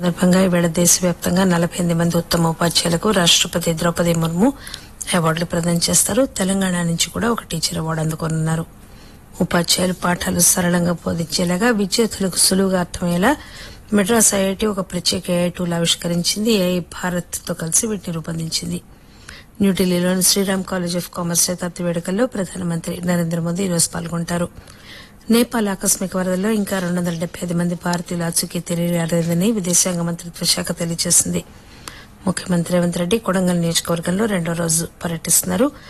సందర్భంగా ఈవేళ దేశవ్యాప్తంగా నలభై ఎనిమిది మంది ఉత్తమ ఉపాధ్యాయులకు రాష్టపతి ద్రౌపది ముర్ము అవార్డులు ప్రదానం చేస్తారు తెలంగాణ నుంచి కూడా ఒక టీచర్ అవార్డు అందుకోనున్నారు ఉపాధ్యాయులు పాఠాలు సరళంగా బోధించేలాగా విద్యార్థులకు సులువుగా అర్థమయ్యేలా మెడ్రాస్ ఐఐటి ఒక ప్రత్యేక ఏఐ టూల్ ఆవిష్కరించింది ఏఐ భారత్ తో కలిసి వీటిని రూపొందించింది న్యూఢిల్లీలోని శ్రీరామ్ కాలేజ్ ఆఫ్ కామర్స్ శతాబ్ది వేడుకల్లో ప్రధానమంత్రి నరేంద్ర మోదీ ఈరోజు పాల్గొంటారు నేపాల్ ఆకస్మిక వరదల్లో ఇంకా రెండు వందల డెబ్బై ఐదు మంది భారతీయుల ఆచూకీ తెలియరాలేదని విదేశాంగ మంత్రిత్వ శాఖ తెలియజేసింది ముఖ్యమంత్రి రేవంత్ రెడ్డి కొడంగల్ నియోజకవర్గంలో రెండో రోజు పర్యటిస్తున్నారు